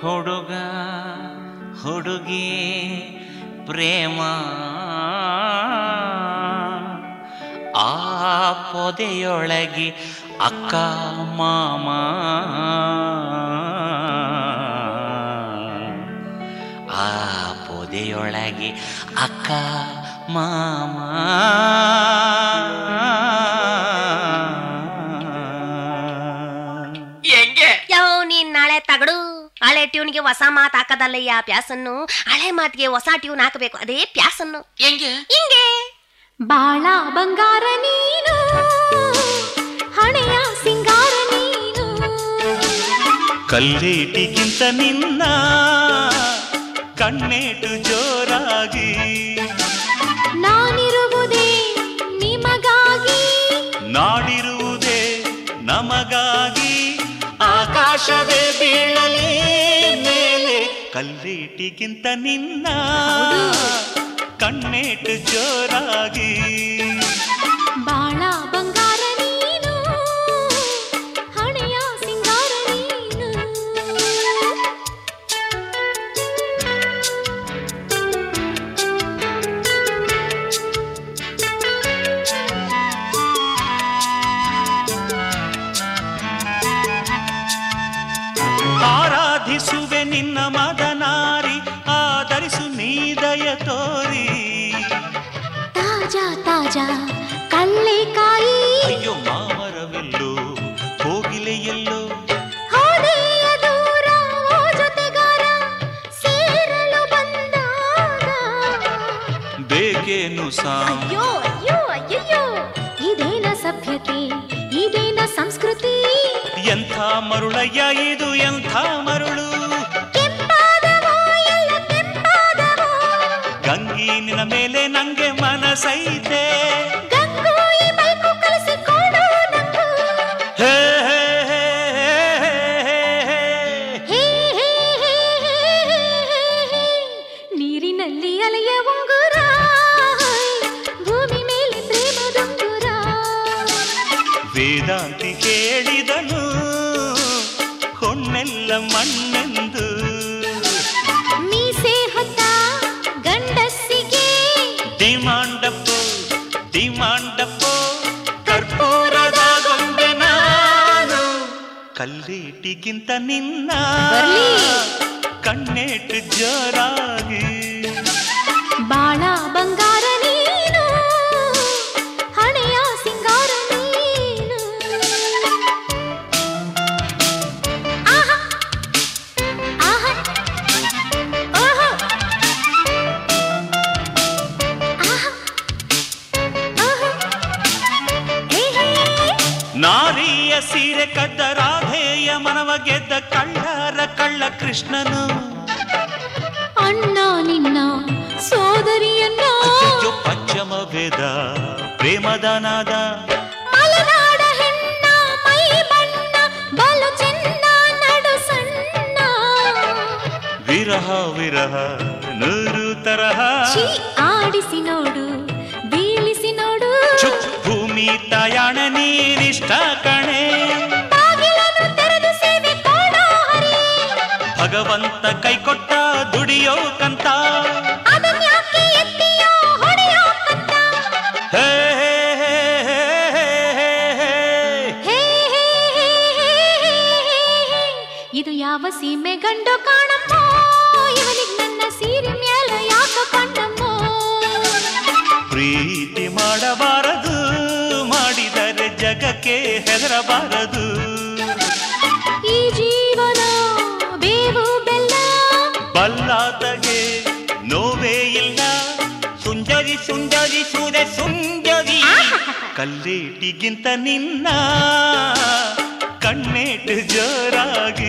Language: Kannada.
ಹುಡುಗ ಹುಡುಗಿ ಪ್ರೇಮ ಆ ಪೊದೆಯೊಳಗೆ ಅಕ್ಕ ಮಾಮ ಆ ಪೊದೆಯೊಳಗೆ ಅಕ್ಕ ಮಾಮ ಹೆಂಗೆ ಯಾವ ನೀನ್ ನಾಳೆ ತಗಡು ಹಳೆ ಟ್ಯೂನ್ಗೆ ಹೊಸ ಮಾತು ಹಾಕದಲ್ಲಯ್ಯ ಪ್ಯಾಸನ್ನು ಹಳೆ ಮಾತಿಗೆ ಹೊಸ ಟ್ಯೂನ್ ಹಾಕಬೇಕು ಅದೇ ಪ್ಯಾಸನ್ನು ಹೆಂಗೆ ಹಿಂಗೆ ಬಾಳ ಬಂಗಾರ ನೀನು ಹಣೆಯ ಸಿಂಗಾರ ನೀನು ಕಲ್ಲೇಟಿಗಿಂತ ನಿನ್ನ ಕಣ್ಣೇಟು ಜೋರಾಗಿ ನಾನಿರುವುದೇ ನಿಮಗಾಗಿ ನಾಡಿರುವುದೇ ನಮಗಾಗಿ ಆಕಾಶವೇ ಬೀಳಲಿ ಮೇಲೆ ಕಲ್ಲೇಟಿಗಿಂತ ನಿನ್ನ ಕಣ್ಣೇಟು ಜೋರಾಗಿ ಬಾಳ ಬಂಗಾರ ನೀನು ಹಣೆಯ ಸಿಂಗಾರ ನೀನು ಆರಾಧಿಸುವೆ ನಿನ್ನ ಮದನಾರಿ ಆಧರಿಸು ನೀದಯ ತೋರಿ ತಾಜಾ ತಾಜಾ ಕಳ್ಳೆಕಾಯಿ ಅಯ್ಯೋ ಮಾಮರವೆಲ್ಲೋ ಹೋಗಿಲೆಯೆಲ್ಲೋ ಹೋದೆಯ ದೂರ ಓ ಜೊತೆಗಾರ ಸೇರಲು ಬಂದಾಗ ಬೇಕೇನು ಸಾಂ ಅಯ್ಯೋ ಅಯ್ಯೋ ಅಯ್ಯಯ್ಯೋ ಇದೇನ ಸಭ್ಯತೆ ಇದೇನ ಸಂಸ್ಕೃತಿ ಎಂಥ ಮರುಳಯ್ಯ ಇದು ಎಂಥ ಮರುಳು ಕೆಂಪಾದವೋ ಎಲ್ಲ ಕೆಂಪಾದವೋ ಗಂಗೀನಿನ ಮೇಲೆ ನಂಗೆ ಮನಸೈತೆ ಗಂಗು ಈ ಬೈಕು ಕಲಿಸಿಕೊಡು ನಂಗು ಹೇ ಹೇ ಹೇ ಹೇ ಹೇ ಹೇ. ಹೇ ಹೇ ಹೇ ಹೇ ಹೇ ಹೇ. ನೀರಿನಲ್ಲಿ ಅಲೆಯ ಉಂಗುರ ಭೂಮಿ ಮೇಲೆ ಪ್ರೇಮದೊಂಗುರ ವೇದಾಂತಿ ಹೇಳಿದನು ಹೊನ್ನೆಲ್ಲ ಮಣ್ಣೆಂದು ಮೀಸೆ ಹೊತ್ತ ಗಂಡಸ್ಸಿಗೆ ಡಿಮಾಂಡಪ್ಪು ಡಿಮಾಂಡಪ್ಪು ಕರ್ಪೂರದ ಗೊಂಬೆ ನಾನು ಕಲ್ಲೇಟಿಗಿಂತ ನಿನ್ನ ಬರ್ಲಿ. ಕಣ್ಣೇಟು ಜೋರಾಗಿ ಬಾಳ ಬಂಗಾರ ನೀನು ಹಣೆಯ ಸಿಂಗಾರ ನೀನು ಆಹಾ ಆಹಾ ಓಹೋ ಆಹಾ ಓಹೋ ಹೇ ಹೇ ನಾರಿಯ ಸೀರೆ ಕದ್ದ ರಾಧೆಯ ಮನವ ಗೆದ್ದ ಕಳ್ಳರ ಕಳ್ಳ ಕೃಷ್ಣನು ಅಣ್ಣ ನಿನ್ನ ಸೋದರಿಯನ್ನ ಅಯ್ಯಯ್ಯೋ ಪಂಚಮ ವೇದ ಪ್ರೇಮದ ನಾದ ಮಲೆನಾಡ ಹೆಣ್ಣ ಮೈ ಬಣ್ಣ ಬಲು ಚೆನ್ನ ನಡು ಸಣ್ಣ ವಿರಹ ವಿರಹ ನೂರು ತರಹ ಛೀ, ಆಡಿಸಿ ನೋಡು ಬೀಳಿಸಿ ನೋಡು ಚುಪ್ ಭೂಮಿ ತಾಯಾಣ ನೀರಿಷ್ಟ ಕಣೆ ಬಾಗಿಲನ್ನು ತೆರೆದು ಸೇವೆ ಕೊಡೋ ಹರಿ ಭಗವಂತ ಕೈ ಕೊಟ್ಟ ದುಡಿಯೋ ಕಂತ ಅದನ್ಯಾಕೆ ಎತ್ತಿಯೋ ಹೊಡೆಯೋ ಕತ್ತ ಹೇ ಹೇ ಹೇ ಹೇ ಹೇ ಹೇ. ಹೇ ಹೇ ಹೇ ಹೇ ಹೇ ಹೇ. ಇದು ಯಾವ ಸೀಮೆ ಗಂಡು ಕಾಣಮ್ಮೋ ಇವನಿಗೆ ನನ್ನ ಸೀರೆ ಮ್ಯಾಲ ಯಾಕ ಕಂಡಮ್ಮೋ ಪ್ರೀತಿ ಮಾಡಬಾರದು ಮಾಡಿದರೆ ಜಗಕ್ಕೆ ಹೆದರಬಾರದು ಈ ಜೀವನ ಬೇವು ಬೆಲ್ಲ ಬಲ್ಲಾತಗೆ ನೋವೇ ಇಲ್ಲ ಸುಂದರಿ ಸುಂದರಿ ಸೂರ ಸುಂದರಿ ಕಲ್ಲೇಟಿಗಿಂತ ನಿನ್ನ ಕಣ್ಣೇಟು ಜೋರಾಗಿ